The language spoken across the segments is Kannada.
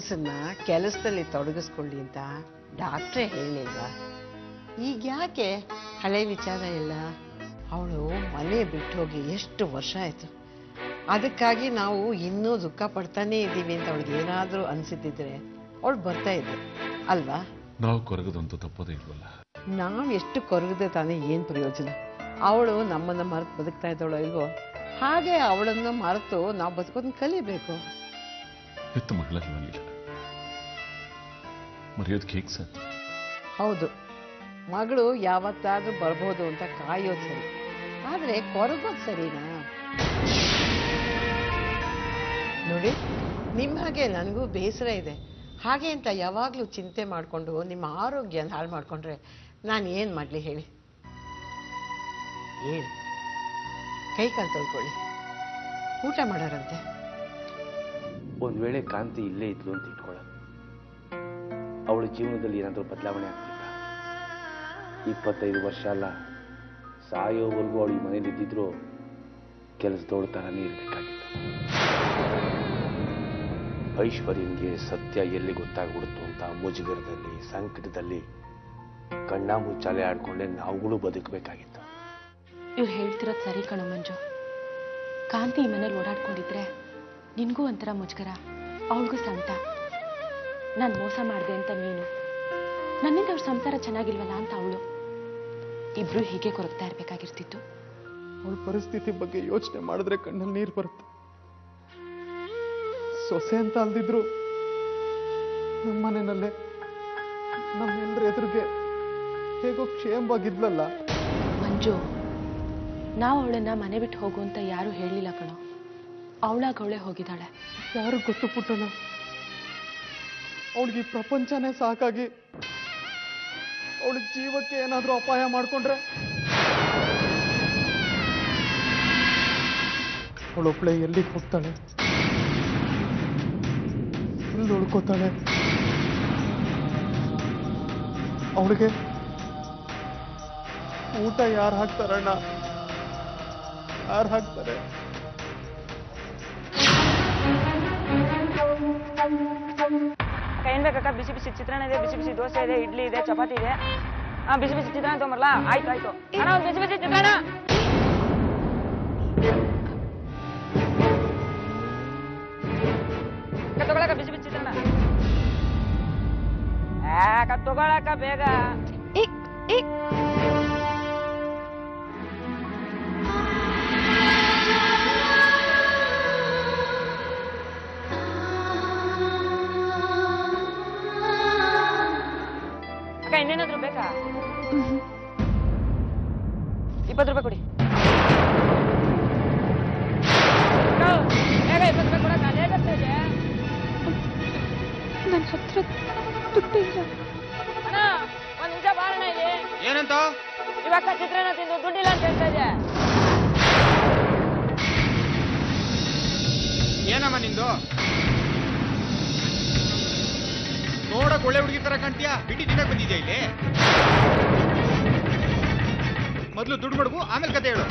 ಮನಸ್ಸನ್ನ ಕೆಲಸದಲ್ಲಿ ತೊಡಗಿಸ್ಕೊಳ್ಳಿ ಅಂತ ಡಾಕ್ಟ್ರೇ ಹೇಳಿಲ್ವಾ ಈಗ ಯಾಕೆ ಹಳೆ ವಿಚಾರ ಇಲ್ಲ ಅವಳು ಮನೆ ಬಿಟ್ಟು ಹೋಗಿ ಎಷ್ಟು ವರ್ಷ ಆಯ್ತು ಅದಕ್ಕಾಗಿ ನಾವು ಇನ್ನೂ ದುಃಖ ಪಡ್ತಾನೇ ಇದ್ದೀವಿ ಅಂತ ಅವಳಿಗೆ ಏನಾದರೂ ಅನ್ಸಿದ್ದಿದ್ರೆ ಅವಳು ಬರ್ತಾ ಇದ್ದೆ ಅಲ್ವಾ ನಾವು ಕೊರಗದಂತೂ ತಪ್ಪದೇ ಇಲ್ವಲ್ಲ ನಾವು ಎಷ್ಟು ಕೊರಗದೆ ತಾನೇ ಏನು ಪ್ರಯೋಜನ ಅವಳು ನಮ್ಮನ್ನ ಮರೆತು ಬದುಕ್ತಾ ಇದ್ದಾಳೋ ಇಲ್ವೋ ಹಾಗೆ ಅವಳನ್ನು ಮರೆತು ನಾವು ಬದುಕೋದನ್ನ ಕಲಿಬೇಕು ಹೆತ್ತ ಮಗಳಲ್ವಲ್ಲ ಮರೆಯೋದಕ್ಕೆ ಹೇಗೆ ಸಾಧ್ಯ ಹೌದು ಮಗಳು ಯಾವತ್ತಾದ್ರೂ ಬರ್ಬೋದು ಅಂತ ಕಾಯೋದು ಸರಿ ಆದ್ರೆ ಕೊರಗೋದು ಸರಿನಾ ನೋಡಿ ನಿಮ್ಮ ಹಾಗೆ ನನಗೂ ಬೇಸರ ಇದೆ ಹಾಗೆ ಅಂತ ಯಾವಾಗಲೂ ಚಿಂತೆ ಮಾಡಿಕೊಂಡು ನಿಮ್ಮ ಆರೋಗ್ಯನ ಹಾಳು ಮಾಡ್ಕೊಂಡ್ರೆ ನಾನು ಏನು ಮಾಡಲಿ ಹೇಳಿ ಹೇಳಿ ಕೈ ಕಾಲು ತೊಳ್ಕೊಳ್ಳಿ ಊಟ ಮಾಡೋರಂತೆ ಒಂದ್ ವೇಳೆ ಕಾಂತಿ ಇಲ್ಲೇ ಇದ್ಲು ಅಂತ ಇಟ್ಕೊಳ್ಳ ಅವಳ ಜೀವನದಲ್ಲಿ ಏನಾದರೂ ಬದಲಾವಣೆ ಆಗ್ತಿತ್ತ ಇಪ್ಪತ್ತೈದು ವರ್ಷ ಅಲ್ಲ ಸಾಯೋವರೆಗೂ ಅವಳು ಈ ಮನೇಲಿ ಇದ್ದಿದ್ರು ಕೆಲಸದವಳ ಥರನೇ ಇರಬೇಕಾಗಿತ್ತು ಐಶ್ವರ್ಯನ್ಗೆ ಸತ್ಯ ಎಲ್ಲಿ ಗೊತ್ತಾಗ್ಬಿಡುತ್ತೋ ಅಂತ ಮುಜುಗರದಲ್ಲಿ ಸಂಕಟದಲ್ಲಿ ಕಣ್ಣ ಮುಚ್ಚಾಲೆ ಆಡ್ಕೊಂಡೆ ನಾವುಗಳು ಬದುಕಬೇಕಾಗಿತ್ತು ಇವ್ರು ಹೇಳ್ತಿರೋದು ಸರಿ ಕಣೋ ಮಂಜು ಕಾಂತಿ ಈ ಮನೇಲಿ ಓಡಾಡ್ಕೊಂಡಿದ್ರೆ ನಿನಗೂ ಒಂಥರ ಮುಜುಗರ ಅವಳಿಗೂ ಸಂತ ನಾನು ಮೋಸ ಮಾಡಿದೆ ಅಂತ ನೀನು ನನ್ನಿಂದ ಅವ್ರ ಸಂಸಾರ ಚೆನ್ನಾಗಿಲ್ವಲ್ಲ ಅಂತ ಅವಳು ಇಬ್ರು ಹೀಗೆ ಕೊರಗ್ತಾ ಇರ್ಬೇಕಾಗಿರ್ತಿತ್ತು ಅವಳ ಪರಿಸ್ಥಿತಿ ಬಗ್ಗೆ ಯೋಚನೆ ಮಾಡಿದ್ರೆ ಕಣ್ಣಲ್ಲಿ ನೀರು ಬರುತ್ತೆ ಸೊಸೆ ಅಂತ ಅಲ್ದಿದ್ರು ನಮ್ಮ ಮನೆಯಲ್ಲೇ ನಮ್ಮೆಲ್ಲರ ಎದುರಿಗೆ ಹೇಗೋ ಕ್ಷೇಮವಾಗಿದ್ಲಲ್ಲ ಮಂಜು ನಾವು ಅವಳನ್ನ ಮನೆ ಬಿಟ್ಟು ಹೋಗು ಅಂತ ಯಾರೂ ಹೇಳಲಿಲ್ಲ ಕಣೋ ಅವಳಾಗ ಅವಳೇ ಹೋಗಿದ್ದಾಳೆ ಯಾರು ಗೊತ್ತು ಪುಟ್ಟಣ ಅವಳಿಗೆ ಈ ಪ್ರಪಂಚನೇ ಸಾಕಾಗಿ ಅವಳ ಜೀವಕ್ಕೆ ಏನಾದ್ರೂ ಅಪಾಯ ಮಾಡ್ಕೊಂಡ್ರೆ ಅವಳೊಬ್ಳೆ ಎಲ್ಲಿಗೆ ಹೋಗ್ತಾಳೆ ಎಲ್ಲಿ ಉಳ್ಕೋತಾಳೆ ಅವಳಿಗೆ ಊಟ ಯಾರು ಹಾಕ್ತಾರಣ್ಣ ಯಾರು ಹಾಕ್ತಾರೆ ಅಕ್ಕ ಏನ್ ಬೇಕಕ್ಕ ಬಿಸಿ ಬಿಸಿ ಚಿತ್ರಾನ್ನ ಇದೆ ಬಿಸಿ ಬಿಸಿ ದೋಸೆ ಇದೆ ಇಡ್ಲಿ ಇದೆ ಚಪಾತಿ ಇದೆ ಹಾ ಬಿಸಿ ಬಿಸಿ ಚಿತ್ರಾನ್ನ ತೊಗೊಂಬರ್ಲಾ ಆಯ್ತು ಆಯ್ತು ಅಣ್ಣ ಒಂದು ಬಿಸಿ ಬಿಸಿ ಚಿತ್ರಾನ್ನ ಅಕ್ಕ ತಗೊಳಕ ಬಿಸಿ ಬಿಸಿ ಚಿತ್ರಾನ್ನ ಯಾಕ ತಗೊಳಕ ಬೇಗ ಅಕ್ಕ ಇನ್ನೇನಾದ್ರು ಬೇಕಾ ಇಪ್ಪತ್ತು ರೂಪಾಯಿ ಕೊಡಿ ಅಕ್ಕ, ಬೇಗ ಇಪ್ಪತ್ತು ರೂಪಾಯಿ ಕೊಡಕ್ಕ ಲೇಟ್ ಆಗ್ತಾ ಇದೆ ನನ್ನ ಹತ್ರ ದುಡ್ಡಿಲ್ಲ ಅಣ್ಣ ಒಂದ್ ನಿಮಿಷ ಬಾರಣ ಇಲ್ಲಿ ಏನಂತ ಇವಾಗ ಚಿತ್ರಾನ್ನ ತಿಂದು ದುಡ್ಡಿಲ್ಲ ಅಂತ ಹೇಳ್ತಾ ಇದೆ ಏನಮ್ಮ ನಿಂದು ನೋಡಕ್ ಒಳ್ಳೆ ಹುಡುಗಿ ತರ ಕಾಣ್ತೀಯಾ ಬಿಟ್ಟಿ ತಿನ್ನಕ್ ಬಂದಿದ್ಯಾ ಇಲ್ಲಿ ಮೊದ್ಲು ದುಡ್ಡು ಮಡಗು ಆಮೇಲೆ ಕತೆ ಹೇಳು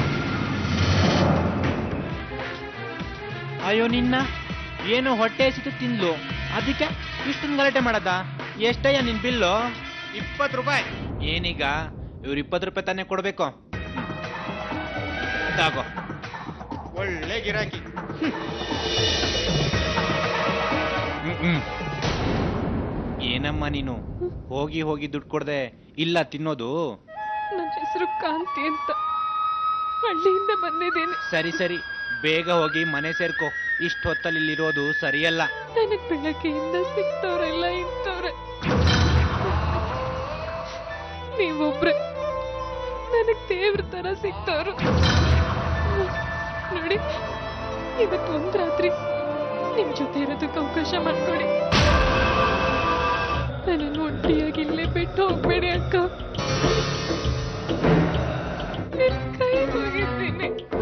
ಅಯ್ಯೋ ನಿನ್ನ ಏನು ಹೊಟ್ಟೆ ಹಸಿತು ತಿನ್ಲು ಅದಕ್ಕೆ ಇಷ್ಟೊಂದು ಗಲಾಟೆ ಮಾಡದ ಎಷ್ಟಯ್ಯ ನಿನ್ ಬಿಲ್ಲು ಇಪ್ಪತ್ತು ರೂಪಾಯಿ ಏನೀಗ ಇವ್ರು ಇಪ್ಪತ್ತು ರೂಪಾಯಿ ತಾನೇ ಕೊಡ್ಬೇಕು ತಾಗೋ ಒಳ್ಳೆ ಗಿರಾಕಿ ಹ್ಮ್, ಹ್ಮ್. ಏನಮ್ಮ ನೀನು ಹೋಗಿ ಹೋಗಿ ದುಡ್ಡು ಕೊಡ್ದೆ ಇಲ್ಲ ತಿನ್ನೋದು ನನ್ನ ಹೆಸರು ಕಾಂತಿ ಅಂತ ಹಳ್ಳಿಯಿಂದ ಬಂದಿದ್ದೀನಿ ಸರಿ ಸರಿ ಬೇಗ ಹೋಗಿ ಮನೆ ಸೇರ್ಕೋ ಇಷ್ಟು ಹೊತ್ತಲ್ಲಿ ಇಲ್ಲಿರೋದು ಸರಿಯಲ್ಲ ನನಗ್ ಬೆಳಗ್ಗೆಯಿಂದ ಸಿಗ್ತವ್ರೆಲ್ಲ ಇಂಥವ್ರೆ ನೀವೊಬ್ರೆ ನನಗ್ ದೇವ್ರ ತರ ಸಿಗ್ತವ್ರು ನೋಡಿ ಇವತ್ತು ಒಂದ್ ರಾತ್ರಿ ನಿಮ್ ಜೊತೆ ಇರೋದಕ್ಕೆ ಅವಕಾಶ ಮಾಡ್ಕೊಡಿ ನನ್ನನ್ನು ಒಂಟಿಯಾಗಿ ಇಲ್ಲೇ ಬಿಟ್ಟು ಹೋಗ್ಬೇಡಿ ಅಕ್ಕ ನಿನ್ ಕೈ ಮುಗಿತೀನಿ